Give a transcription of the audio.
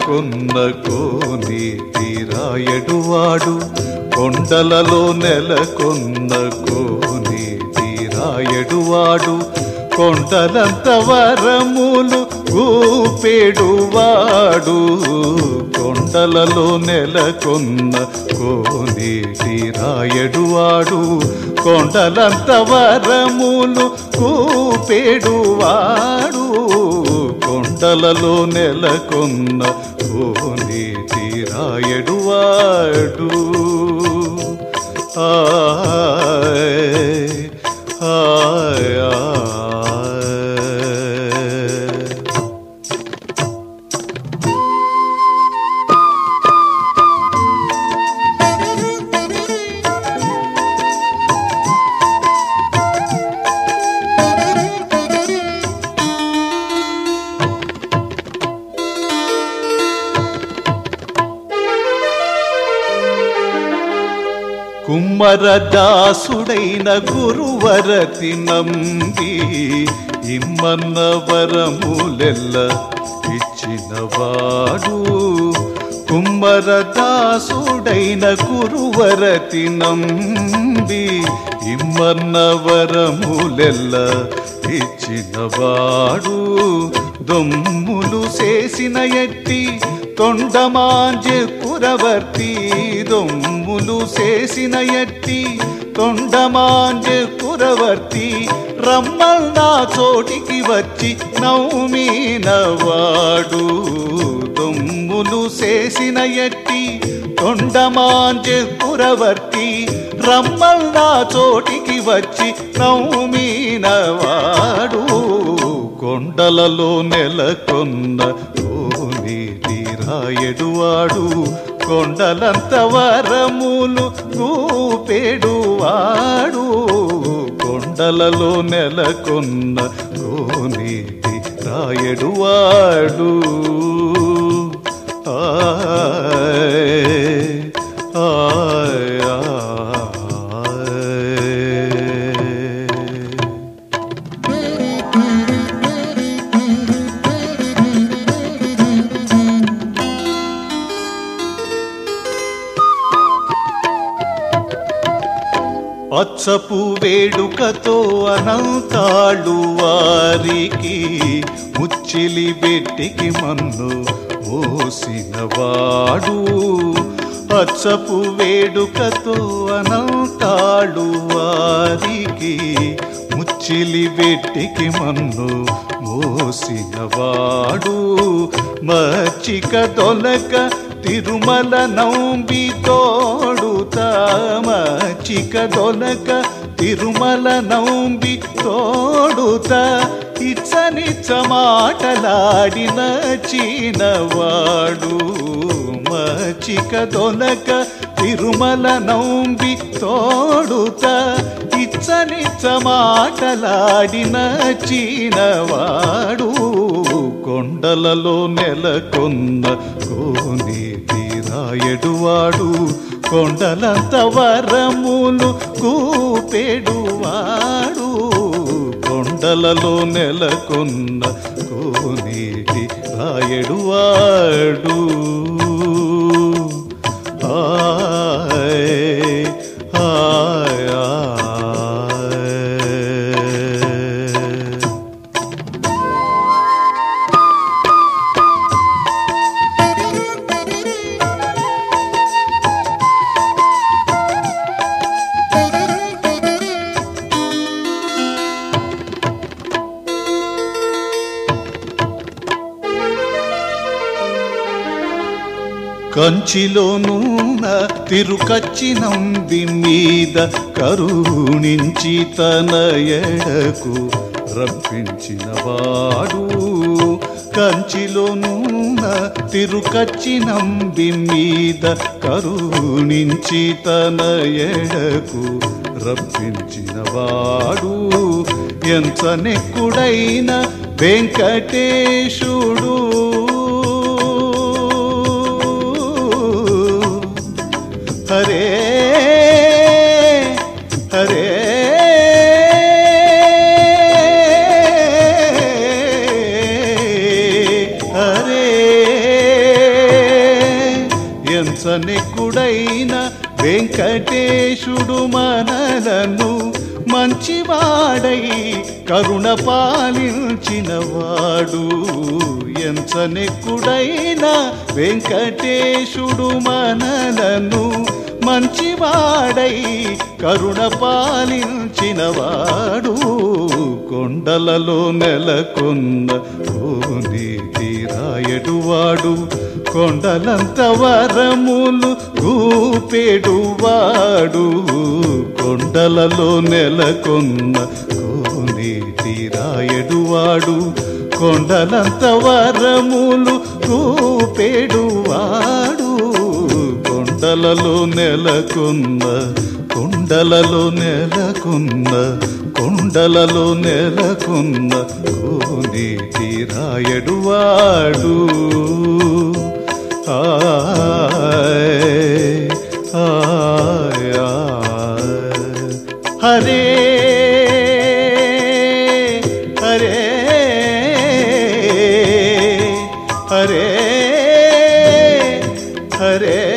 నెలకొన్న కోని తీరాయడువాడు కొండలలో నెలకొన్న కోని తీరాయడువాడు కొండలంత వరములు ఊపేడువాడు కొండలలో నెలకొన్న కోని తీరాయడువాడు కొండలంత వరములు కూపేడువాడు కొండలలో నెలకొన్న కోని తీరాయడువాడు ఆయ్ ఆయ్ ఆయ్ కుమ్మరదాసుడైన గురువరతి నంబి ఇమ్మన్న వరములెల్ల ఇచ్చినవాడు కుమ్మరదాసుడైన గురువరతి నంబి ఇమ్మన్న వరములెల్ల ఇచ్చినవాడు దొమ్ములు చేసిన ఎట్టి తొండమాంజె పురవర్తి దొమ్ములు చేసిన ఎట్టి తొండమాంజె పురవర్తి రమ్మల్నా చోటికి వచ్చి నౌమీనవాడు దొమ్ములు చేసిన ఎట్టి తొండమాంజె పురవర్తి రమ్మల్నా చోటికి వచ్చి నౌమీనవాడు కొండలలో నెలకొన్న కోని తీరాయడువాడు కొండలంత వరములు కూపేడువాడు కొండలలో నెలకొన్న కోని తీరాయడువాడు ఆయ్ ఆయ్ ఆయ్ అచ్చపు వేడుకతో అనంతాళ్ళు వారికి ముచ్చిలి బెట్టికి మన్ను మోసినవాడు అచ్చపు వేడుకతో అనంతాళ్ళు వారికి ముచ్చిలి బెట్టికి మన్ను మోసినవాడు మచ్చిక దొలక తిరుమల నౌంబి తోడుత మచ్చిక దొలక తిరుమల నౌంబి తోడుత ఇచ్చనిచ్చ మాటలాడిన చీనవాడు మచ్చిక దొలక తిరుమల నౌంబి తోడుత ఇచ్చనిచ్చ మాటలాడిన చీనవాడు కొండలలో నెలకొన్న కోని తీరాయడువాడు కొండలంత వరములు కూపెడువాడు కొండలలో నెలకొన్న కోనేటి రాయడువాడు ఆయ్ ఆయ్ ఆయ్ కంచిలోనూన తిరుకచ్చినంది మీద కరుణించి తన ఎడకు రప్పించినవాడు కంచిలోనూన తిరుకచ్చినంది మీద కరుణించి తన ఎడకు రప్పించినవాడు ఎంత నెక్కుడైన వెంకటేశుడు హరే హరే హరే ఎంచనెక్కుడైన వెంకటేశుడు మనలను మంచివాడై కరుణ పాలించినవాడు ఎంచనెక్కుడైన వెంకటేశుడు మనలను మంచివాడై కరుణ పాలించినవాడు కొండలలో నెలకొన్న కోని తీరాయడువాడు కొండలంత వరములు రూపేడువాడు కొండలలో నెలకొన్న కోని తీరాయడువాడు కొండలంత వరములు రూపేడువాడు కొండలలో నెలకొన్న కొండలలో నెలకొన్న కొండలలో నెలకొన్న కోని తీరాయడువాడు ఆయ్ ఆయ్ ఆయ్. హరే హరే హరే హరే